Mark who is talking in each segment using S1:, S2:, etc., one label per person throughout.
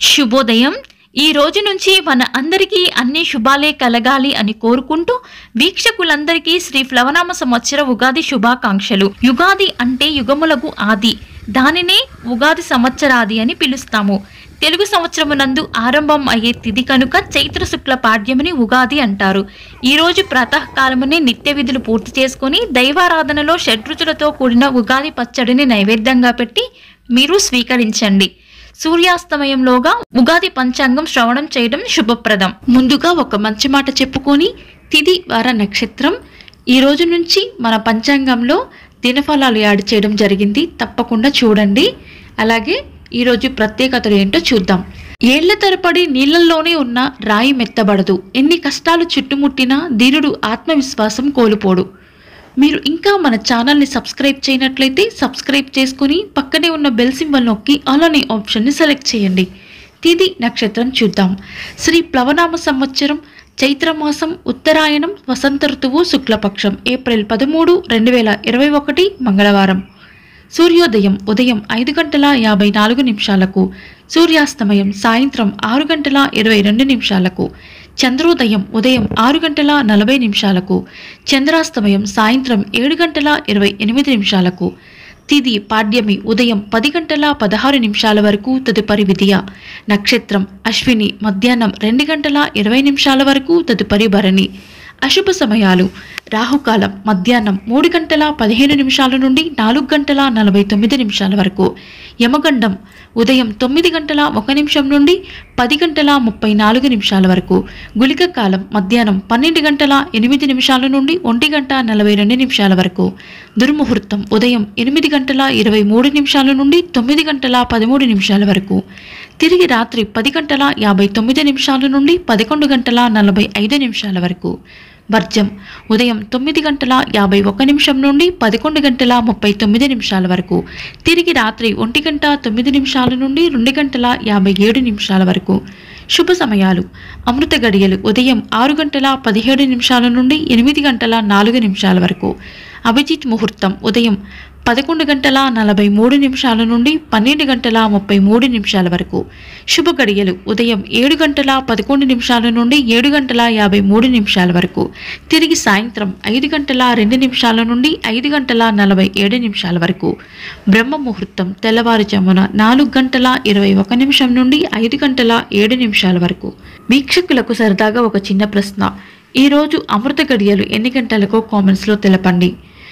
S1: శుభోదయం ఈ రోజు నుంచి మన అందరికీ అన్ని శుభాలే కలగాలి అని కోరుకుంటూ వీక్షకులందరికీ శ్రీ ప్లవనామ సంవత్సర ఉగాది శుభాకాంక్షలు యుగాది అంటే యుగములకు ఆది దానినే ఉగాది సంవత్సరాది అని పిలుస్తాము తెలుగు సంవత్సరమునందు ఆరంభం అయ్యే తిథి కనుక చైత్ర శుక్ల పాడ్యమని ఉగాది అంటారు ఈ రోజు ప్రాతకాలమునే నిత్య విధులు పూర్తి చేసుకొని దైవారాధనలో షడ్రుచులతో కూడిన ఉగాది పచ్చడిని నైవేద్యంగా పెట్టి మీరు స్వీకరించండి సూర్యాస్తమయంలోగా ఉగాది పంచాంగం శ్రవణం చేయడం శుభప్రదం ముందుగా ఒక మంచి మాట చెప్పుకొని తిది వార నక్షత్రం ఈ రోజు నుంచి మన పంచాంగంలో దినఫలాలు యాడ్ చేయడం జరిగింది తప్పకుండా చూడండి అలాగే ఈరోజు ప్రత్యేకతలు ఏంటో చూద్దాం ఏళ్ల తరపడి నీళ్లలోనే ఉన్న రాయి మెత్తబడదు ఎన్ని కష్టాలు చుట్టుముట్టినా ధీరుడు ఆత్మవిశ్వాసం కోల్పోడు మీరు ఇంకా మన ఛానల్ని సబ్స్క్రైబ్ చేయనట్లయితే సబ్స్క్రైబ్ చేసుకుని పక్కనే ఉన్న బెల్ సింబల్ నొక్కి అలానే ఆప్షన్ని సెలెక్ట్ చేయండి తిది నక్షత్రం చూద్దాం శ్రీ ప్లవనామ సంవత్సరం చైత్రమాసం ఉత్తరాయణం వసంత ఋతువు శుక్లపక్షం ఏప్రిల్ పదమూడు రెండు వేల ఇరవై ఒకటి మంగళవారం సూర్యోదయం ఉదయం ఐదు గంటల యాభై నాలుగు నిమిషాలకు సూర్యాస్తమయం సాయంత్రం ఆరు గంటల ఇరవై రెండు నిమిషాలకు చంద్రోదయం ఉదయం ఆరు గంటల నలభై నిమిషాలకు చంద్రాస్తమయం సాయంత్రం ఏడు గంటల ఇరవై ఎనిమిది నిమిషాలకు తిది పాడ్యమి ఉదయం పది గంటల పదహారు నిమిషాల వరకు తదుపరి విధియ నక్షత్రం అశ్విని మధ్యాహ్నం రెండు గంటల ఇరవై నిమిషాల వరకు తదుపరి భరణి అశుభ సమయాలు రాహుకాలం మధ్యాహ్నం మూడు గంటల పదిహేను నిమిషాల నుండి నాలుగు గంటల నలభై తొమ్మిది నిమిషాల వరకు యమగండం ఉదయం తొమ్మిది గంటల ఒక నిమిషం నుండి పది గంటల ముప్పై నాలుగు నిమిషాల వరకు గుళిక కాలం మధ్యాహ్నం పన్నెండు గంటల ఎనిమిది నిమిషాల నుండి ఒంటి గంట నలభై రెండు నిమిషాల వరకు దుర్ముహూర్తం ఉదయం ఎనిమిది గంటల ఇరవై మూడు నిమిషాల నుండి తొమ్మిది గంటల పదమూడు నిమిషాల వరకు తిరిగి రాత్రి పది గంటల యాభై తొమ్మిది నిమిషాల నుండి పదకొండు గంటల నలభై ఐదు నిమిషాల వరకు వర్జం ఉదయం తొమ్మిది గంటల యాభై ఒక్క నిమిషం నుండి పదకొండు గంటల ముప్పై తొమ్మిది నిమిషాల వరకు తిరిగి రాత్రి ఒంటి గంట తొమ్మిది నిమిషాల నుండి రెండు గంటల యాభై ఏడు నిమిషాల వరకు శుభ సమయాలు అమృత గడియలు ఉదయం ఆరు గంటల పదిహేడు నిమిషాల నుండి ఎనిమిది గంటల నాలుగు నిమిషాల వరకు అభిజిత్ ముహూర్తం ఉదయం పదకొండు గంటల నలభై మూడు నిమిషాల నుండి పన్నెండు గంటల ముప్పై మూడు నిమిషాల వరకు శుభ గడియలు ఉదయం ఏడు గంటల పదకొండు నిమిషాల నుండి ఏడు గంటల యాభై మూడు నిమిషాల వరకు తిరిగి సాయంత్రం ఐదు గంటల రెండు నిమిషాల నుండి ఐదు గంటల నలభై ఏడు నిమిషాల వరకు బ్రహ్మ ముహూర్తం తెల్లవారుజామున నాలుగు గంటల ఇరవై ఒక నిమిషం నుండి ఐదు గంటల ఏడు నిమిషాల వరకు వీక్షకులకు సరదాగా ఒక చిన్న ప్రశ్న ఈరోజు అమృత గడియలు ఎన్ని గంటలకో కామెంట్స్లో తెలపండి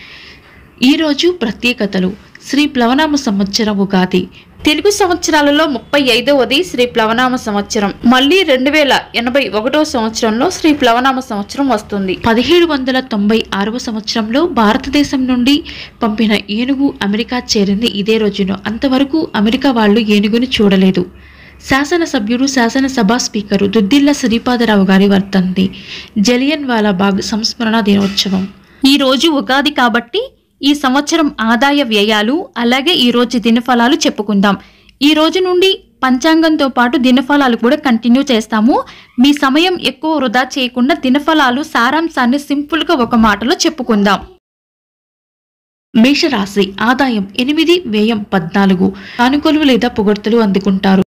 S1: ఈరోజు ప్రత్యేకతలు శ్రీ ప్లవనామ సంవత్సరం ఉగాది తెలుగు సంవత్సరాలలో ముప్పై ఐదవది శ్రీ ప్లవనామ సంవత్సరం మళ్ళీ రెండు వేల ఎనభై ఒకటో సంవత్సరంలో శ్రీ ప్లవనామ సంవత్సరం వస్తుంది పదిహేడు వందల తొంభై ఆరవ సంవత్సరంలో భారతదేశం నుండి పంపిన ఏనుగు అమెరికా చేరింది ఇదే రోజున అంతవరకు అమెరికా వాళ్ళు ఏనుగుని చూడలేదు శాసనసభ్యుడు శాసనసభ స్పీకరు దుద్దిల్ల శ్రీపాదరావు గారి వర్తంతి జలియన్ వాలాబాగ్ సంస్మరణ దినోత్సవం ఈ రోజు ఉగాది కాబట్టి ఈ సంవత్సరం ఆదాయ వ్యయాలు అలాగే ఈ రోజు దినఫలాలు చెప్పుకుందాం ఈ రోజు నుండి పంచాంగంతో పాటు దినఫలాలు కూడా కంటిన్యూ చేస్తాము మీ సమయం ఎక్కువ వృధా చేయకుండా దినఫలాలు సారాంశాన్ని సింపుల్గా ఒక మాటలో చెప్పుకుందాం మేషరాశి ఆదాయం ఎనిమిది వ్యయం పద్నాలుగు సానుకూలు లేదా పొగడ్తలు అందుకుంటారు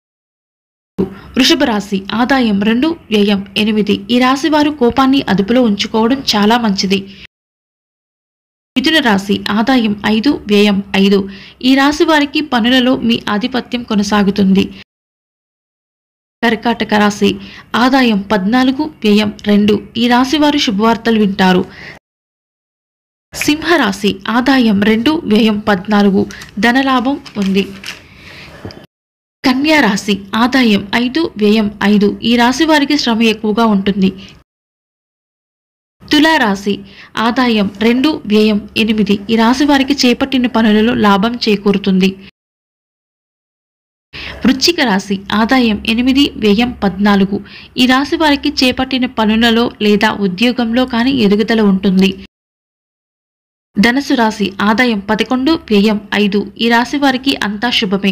S1: వృషభ రాశి ఆదాయం రెండు వ్యయం ఎనిమిది ఈ రాశి వారు కోపాన్ని అదుపులో ఉంచుకోవడం చాలా మంచిది మిథున రాశి ఆదాయం ఐదు వ్యయం ఐదు ఈ రాశి వారికి పనులలో మీ ఆధిపత్యం కొనసాగుతుంది కర్కాటక రాశి ఆదాయం పద్నాలుగు వ్యయం రెండు ఈ రాశి వారు శుభవార్తలు వింటారు సింహరాశి ఆదాయం రెండు వ్యయం పద్నాలుగు ధనలాభం ఉంది కన్యా రాశి ఆదాయం ఐదు వ్యయం ఐదు ఈ రాశి వారికి శ్రమ ఎక్కువగా ఉంటుంది తులారాశి ఆదాయం రెండు వ్యయం ఎనిమిది ఈ రాశి వారికి చేపట్టిన పనులలో లాభం చేకూరుతుంది వృశ్చిక రాశి ఆదాయం ఎనిమిది వ్యయం పద్నాలుగు ఈ రాశి వారికి చేపట్టిన పనులలో లేదా ఉద్యోగంలో కానీ ఎదుగుదల ఉంటుంది ధనసు రాశి ఆదాయం పదకొండు వ్యయం ఐదు ఈ రాశి వారికి అంతా శుభమే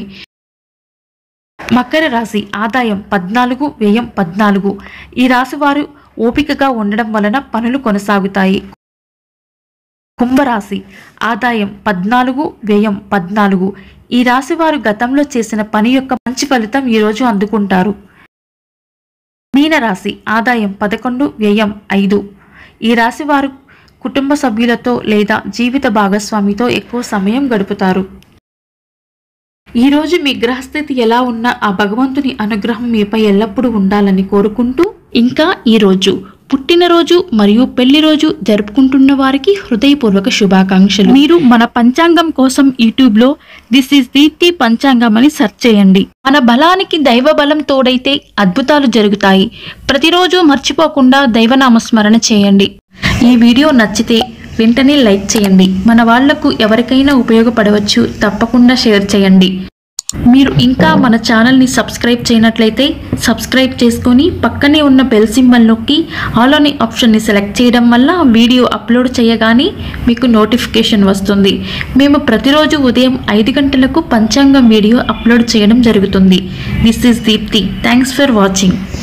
S1: మకర రాశి ఆదాయం పద్నాలుగు వ్యయం పద్నాలుగు ఈ రాశి వారు ఓపికగా ఉండడం వలన పనులు కొనసాగుతాయి కుంభరాశి ఆదాయం పద్నాలుగు వ్యయం పద్నాలుగు ఈ రాశి వారు గతంలో చేసిన పని యొక్క మంచి ఫలితం ఈరోజు అందుకుంటారు మీనరాశి ఆదాయం పదకొండు వ్యయం ఐదు ఈ రాశి వారు కుటుంబ సభ్యులతో లేదా జీవిత భాగస్వామితో ఎక్కువ సమయం గడుపుతారు ఈరోజు మీ గ్రహస్థితి ఎలా ఉన్నా ఆ భగవంతుని అనుగ్రహం మీపై ఎల్లప్పుడూ ఉండాలని కోరుకుంటూ ఇంకా ఈరోజు పుట్టినరోజు మరియు పెళ్లి రోజు జరుపుకుంటున్న వారికి హృదయపూర్వక శుభాకాంక్షలు మీరు మన పంచాంగం కోసం యూట్యూబ్ లో దిస్ ఈస్ దీప్తి పంచాంగం అని సెర్చ్ చేయండి మన బలానికి దైవ బలం తోడైతే అద్భుతాలు జరుగుతాయి ప్రతిరోజు మర్చిపోకుండా దైవనామ స్మరణ చేయండి ఈ వీడియో నచ్చితే వెంటనే లైక్ చేయండి మన వాళ్లకు ఎవరికైనా ఉపయోగపడవచ్చు తప్పకుండా షేర్ చేయండి మీరు ఇంకా మన ఛానల్ని సబ్స్క్రైబ్ చేయనట్లయితే సబ్స్క్రైబ్ చేసుకొని పక్కనే ఉన్న బెల్ సింబల్ నొక్కి ఆల్ అనే ఆప్షన్ని సెలెక్ట్ చేయడం వల్ల వీడియో అప్లోడ్ చేయగానే మీకు నోటిఫికేషన్ వస్తుంది మేము ప్రతిరోజు ఉదయం ఐదు గంటలకు పంచాంగం వీడియో అప్లోడ్ చేయడం జరుగుతుంది this is Deepthi thanks for watching